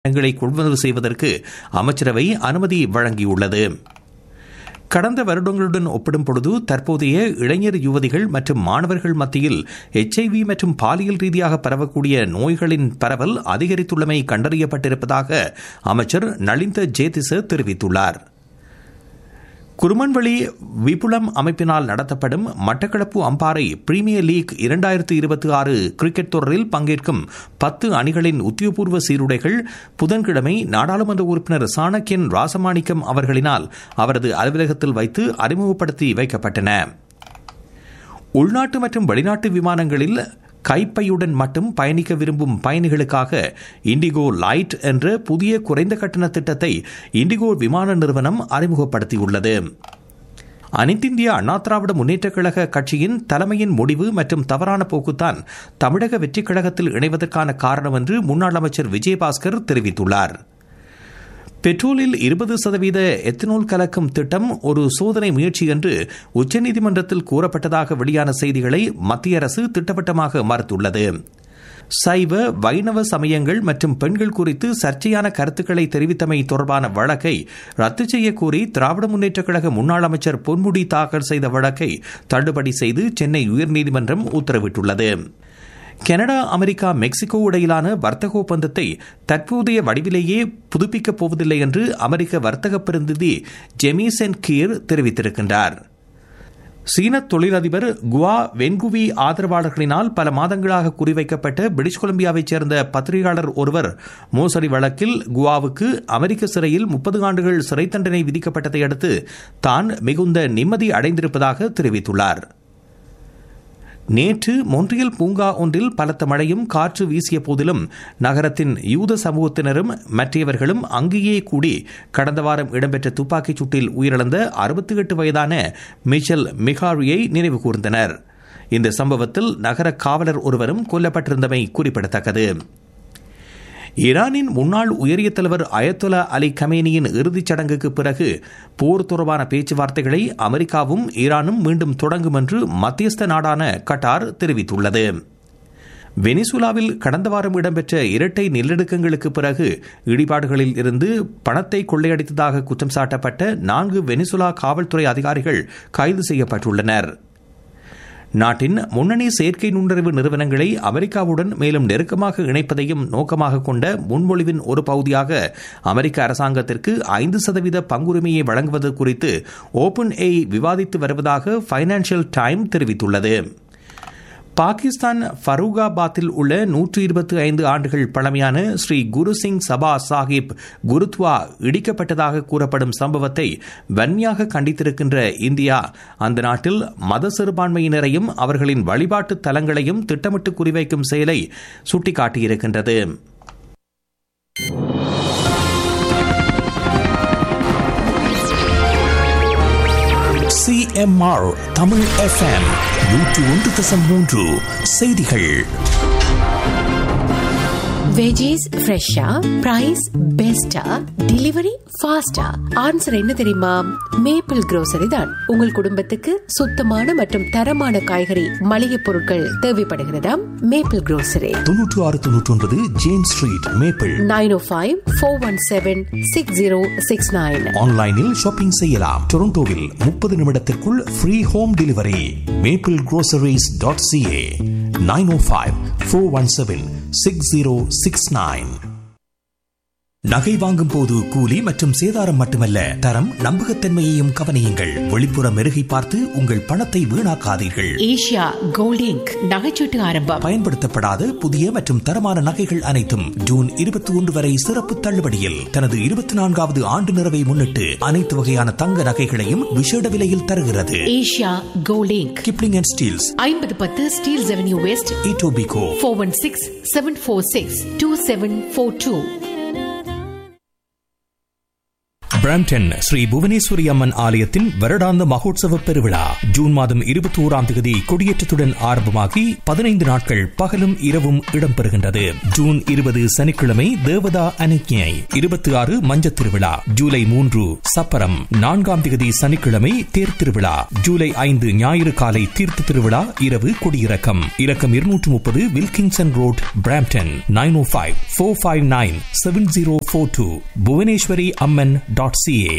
ங்களை கொள்வனவு செய்வதற்கு அமைச்சரவை அனுமதி வழங்கியுள்ளது கடந்த வருடங்களுடன் ஒப்பிடும் பொழுது தற்போதைய இளைஞர் யுவதிகள் மற்றும் மாணவர்கள் மத்தியில் எச்ஐவி மற்றும் பாலியல் ரீதியாக பரவக்கூடிய நோய்களின் பரவல் அதிகரித்துள்ளமை கண்டறியப்பட்டிருப்பதாக அமைச்சர் நளிந்த ஜேதிச தெரிவித்துள்ளார் குருமன்வெளி விபுலம் அமைப்பினால் நடத்தப்படும் மட்டக்களப்பு அம்பாறை பிரீமியர் லீக் இரண்டாயிரத்து இருபத்தி ஆறு கிரிக்கெட் தொடரில் பங்கேற்கும் பத்து அணிகளின் உத்தியோகபூர்வ சீருடைகள் புதன்கிழமை நாடாளுமன்ற உறுப்பினர் சாணக்கியன் ராசமாணிக்கம் அவர்களினால் அவரது அலுவலகத்தில் வைத்து அறிமுகப்படுத்தி வைக்கப்பட்டன உள்நாட்டு மற்றும் வெளிநாட்டு விமானங்களில் கைப்பையுடன் மட்டும் பயணிக்க விரும்பும் பயணிகளுக்காக இண்டிகோ லைட் என்ற புதிய குறைந்த கட்டண திட்டத்தை இண்டிகோ விமான நிறுவனம் அறிமுகப்படுத்தியுள்ளது அனைத்திந்திய அண்ணா திராவிட முன்னேற்றக் கழக கட்சியின் தலைமையின் முடிவு மற்றும் தவறான போக்குத்தான் தமிழக வெற்றிக் கழகத்தில் இணைவதற்கான காரணம் என்று முன்னாள் அமைச்சர் விஜயபாஸ்கர் தெரிவித்துள்ளார் பெட்ரோலில் இருபது சதவீத எத்தனால் கலக்கும் திட்டம் ஒரு சோதனை முயற்சி என்று உச்சநீதிமன்றத்தில் கூறப்பட்டதாக வெளியான செய்திகளை மத்திய அரசு திட்டவட்டமாக மறுத்துள்ளது சைவ வைணவ சமயங்கள் மற்றும் பெண்கள் குறித்து சர்ச்சையான கருத்துக்களை தெரிவித்தமை தொடர்பான வழக்கை ரத்து செய்ய கோரி திராவிட முன்னேற்றக் கழக முன்னாள் அமைச்சர் பொன்முடி தாக்கல் செய்த வழக்கை தள்ளுபடி செய்து சென்னை உயர்நீதிமன்றம் உத்தரவிட்டுள்ளது கனடா அமெரிக்கா மெக்சிகோ இடையிலான வர்த்தக ஒப்பந்தத்தை தற்போதைய வடிவிலேயே புதுப்பிக்கப் போவதில்லை என்று அமெரிக்க வர்த்தக பிரதிநிதி ஜெமிசன் கீர் தெரிவித்திருக்கின்றார் சீன தொழிலதிபர் குவா வென்குவி ஆதரவாளர்களினால் பல மாதங்களாக குறிவைக்கப்பட்ட பிரிட்டிஷ் கொலம்பியாவைச் சேர்ந்த பத்திரிகையாளர் ஒருவர் மோசடி வழக்கில் குவாவுக்கு அமெரிக்க சிறையில் முப்பது ஆண்டுகள் சிறை தண்டனை விதிக்கப்பட்டதை அடுத்து தான் மிகுந்த நிம்மதி அடைந்திருப்பதாக தெரிவித்துள்ளார் நேற்று மொன்றியல் பூங்கா ஒன்றில் பலத்த மழையும் காற்று வீசிய போதிலும் நகரத்தின் யூத சமூகத்தினரும் மற்றவர்களும் அங்கேயே கூடி கடந்த வாரம் இடம்பெற்ற துப்பாக்கிச் சூட்டில் உயிரிழந்த அறுபத்தி எட்டு வயதான மிச்சல் மிகாரியை நினைவு கூர்ந்தனர் இந்த சம்பவத்தில் நகர காவலர் ஒருவரும் கொல்லப்பட்டிருந்தமை குறிப்பிடத்தக்கது ஈரானின் முன்னாள் உயரிய தலைவர் அயத்துல்லா அலி கமேனியின் இறுதிச் சடங்குக்கு பிறகு போர் தொடர்பான பேச்சுவார்த்தைகளை அமெரிக்காவும் ஈரானும் மீண்டும் தொடங்கும் என்று மத்தியஸ்த நாடான கட்டார் தெரிவித்துள்ளது வெனிசுலாவில் கடந்த வாரம் இடம்பெற்ற இரட்டை நிலநடுக்கங்களுக்கு பிறகு இடிபாடுகளில் இருந்து பணத்தை கொள்ளையடித்ததாக குற்றம் சாட்டப்பட்ட நான்கு வெனிசுலா காவல்துறை அதிகாரிகள் கைது செய்யப்பட்டுள்ளனா் நாட்டின் முன்னணி செயற்கை நுண்ணறிவு நிறுவனங்களை அமெரிக்காவுடன் மேலும் நெருக்கமாக இணைப்பதையும் நோக்கமாக கொண்ட முன்மொழிவின் ஒரு பகுதியாக அமெரிக்க அரசாங்கத்திற்கு ஐந்து சதவீத பங்குரிமையை வழங்குவது குறித்து ஓபன் ஏ விவாதித்து வருவதாக பைனான்சியல் டைம் தெரிவித்துள்ளது பாகிஸ்தான் ஃபரூகாபாத்தில் உள்ள நூற்று இருபத்தி ஐந்து ஆண்டுகள் பழமையான ஸ்ரீ குரு சிங் சபா சாஹிப் குருத்வா இடிக்கப்பட்டதாக கூறப்படும் சம்பவத்தை வன்மையாக கண்டித்திருக்கின்ற இந்தியா அந்த நாட்டில் மத சிறுபான்மையினரையும் அவர்களின் வழிபாட்டு தலங்களையும் திட்டமிட்டு குறிவைக்கும் செயலை சுட்டிக்காட்டியிருக்கின்றது சிஎம்ஆர் தமிழ் எஃப்எம் நூற்று ஒன்று தசம் மூன்று செய்திகள் வெஜிஸ் ஃப்ரெஷ்ஷா பிரைஸ் பெஸ்டா டெலிவரி ஃபாஸ்டா ஆன்சர் என்ன தெரியுமா மேப்பிள் grocery தான் உங்கள் குடும்பத்துக்கு சுத்தமான மற்றும் தரமான காய்கறி மளிகை பொருட்கள் தேவைப்படுகிறதா மேப்பிள் grocery தொன்னூற்று ஆறு தொன்னூற்றி ஒன்பது Jane street Maple nine O five four one seven six zero six nine ஆன்லைனில் ஷாப்பிங் செய்யலாம் டொரண்டோவில் முப்பது நிமிடத்திற்குள் free home delivery Maple groceries.ca dot CA nine O five four one seven six zero six nine நகை வாங்கும் போது கூலி மற்றும் சேதாரம் மட்டுமல்ல தரம் நம்பகத்தன்மையையும் கவனியுங்கள் வெளிப்புற மெருகை பார்த்து உங்கள் பணத்தை வீணாக்காதீர்கள் ஏஷியா கோல்டிங் நகைச்சீட்டு ஆரம்பம் பயன்படுத்தப்படாத புதிய மற்றும் தரமான நகைகள் அனைத்தும் ஜூன் இருபத்தி ஒன்று வரை சிறப்பு தள்ளுபடியில் தனது இருபத்தி நான்காவது ஆண்டு நிறைவை முன்னிட்டு அனைத்து வகையான தங்க நகைகளையும் விசேட விலையில் தருகிறது Asia Golding Kipling and Steeles ஐம்பது பத்து Steeles avenue west Etobicoke four one six seven four six two seven four two Brampton Sri Bhuvaneswari Amman ஆலயத்தின் வருடாந்த மகோத்சவ பெருவிழா ஜூன் மாதம் இருபத்தி ஓராம் தேதி கொடியேற்றத்துடன் ஆரம்பமாகி பதினைந்து நாட்கள் பகலும் இரவும் இடம்பெறுகின்றது ஜூன் இருபது சனிக்கிழமை தேவதா அனுக்ஞை இருபத்தி ஆறு மஞ்சத் திருவிழா ஜூலை மூன்று சப்பரம் நான்காம் தேதி சனிக்கிழமை தேர் திருவிழா ஜூலை ஐந்து ஞாயிறு காலை தீர்த்த திருவிழா இரவு கொடியிறக்கம் இலக்கம் இருநூற்று முப்பது Wilkinson road Brampton nine O five four five nine seven zero four two Bhuvaneswari Amman dot CA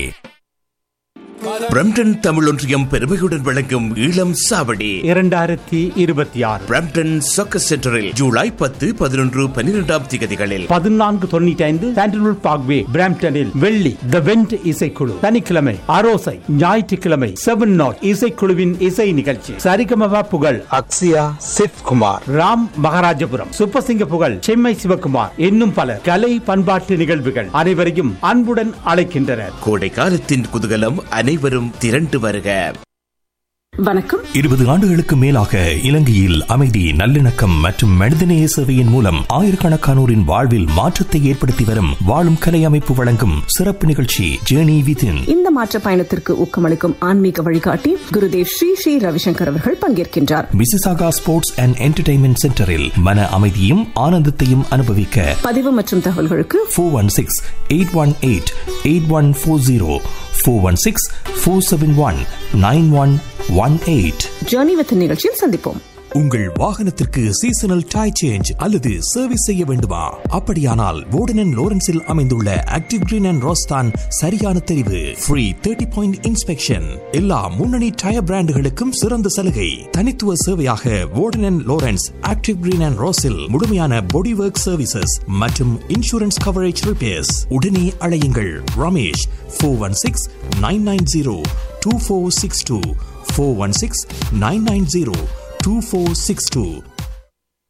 Brampton Tamil ஒன்றியம் பெருமையுடன் வழங்கும் இளம் சாவடி இரண்டாயிரத்தி இருபத்தி ஆறு பிரம்டன் சொக்கர் சென்டரில் ஜூலை பத்து பதினொன்று பன்னிரெண்டாம் திகதிகளில் பதினான்கு தொண்ணூற்றி ஐந்து சாண்டில்வுட் பார்க்வே பிராம்டனில் வெள்ளி த வெண்ட் இசைக்குழு சனிக்கிழமை அரோசை ஞாயிற்றுக்கிழமை செவன் நாட் இசைக்குழுவின் இசை நிகழ்ச்சி சரிகமவா புகழ் அக்ஸியா சித் குமார் ராம் மகாராஜபுரம் சுப்பசிங்க புகழ் செம்மை சிவகுமார் இன்னும் பலர் கலை பண்பாட்டு நிகழ்வுகள் அனைவரையும் அன்புடன் அழைக்கின்றனர் கோடை காலத்தின் குதூகலம் அனைவரும் திரண்டு வருக வணக்கம் இருபது ஆண்டுகளுக்கு மேலாக இலங்கையில் அமைதி நல்லிணக்கம் மற்றும் மனிதநேய சேவையின் மூலம் ஆயிரக்கணக்கானோரின் வாழ்வில் மாற்றத்தை ஏற்படுத்தி வரும் வாழும் கலை அமைப்பு வழங்கும் சிறப்பு நிகழ்ச்சி ஜேர்னி விதின் இந்த மாற்ற பயணத்திற்கு ஊக்கமளிக்கும் ஆன்மீக வழிகாட்டி குருதேவ் ஸ்ரீ ஸ்ரீ ரவிசங்கர் அவர்கள் பங்கேற்கின்றார் மிசிசாகா ஸ்போர்ட்ஸ் அண்ட் என்டர்டைன்மெண்ட் சென்டரில் மன அமைதியும் ஆனந்தத்தையும் அனுபவிக்க பதிவு மற்றும் தகவல்களுக்கு four one six eight one eight eight one four zero four one six four seven one nine one one eight journey with நிகழ்ச்சியில் சந்திப்போம் உங்கள் வாகனத்திற்கு சீசனல் டாய் சேஞ்ச் அல்லது சர்வீஸ் செய்ய வேண்டுமா அப்படியானால் வோர்டன் லோரன்ஸில் அமைந்துள்ள ஆக்டிவ் கிரீன் அண்ட் ரோஸ்தான் சரியான தெரிவு ஃப்ரீ தேர்ட்டி பாயிண்ட் இன்ஸ்பெக்ஷன் எல்லா முன்னணி டயர் பிராண்டுகளுக்கும் சிறந்த சலுகை தனித்துவ சேவையாக Warden Lawrence active green and ரோஸில் முழுமையான பாடி ஒர்க் சர்வீசஸ் மற்றும் இன்சூரன்ஸ் கவரேஜ் ரிப்பேர்ஸ் உடனே அழையுங்கள் Ramesh four one six nine nine zero two four six two four one six nine nine zero 2462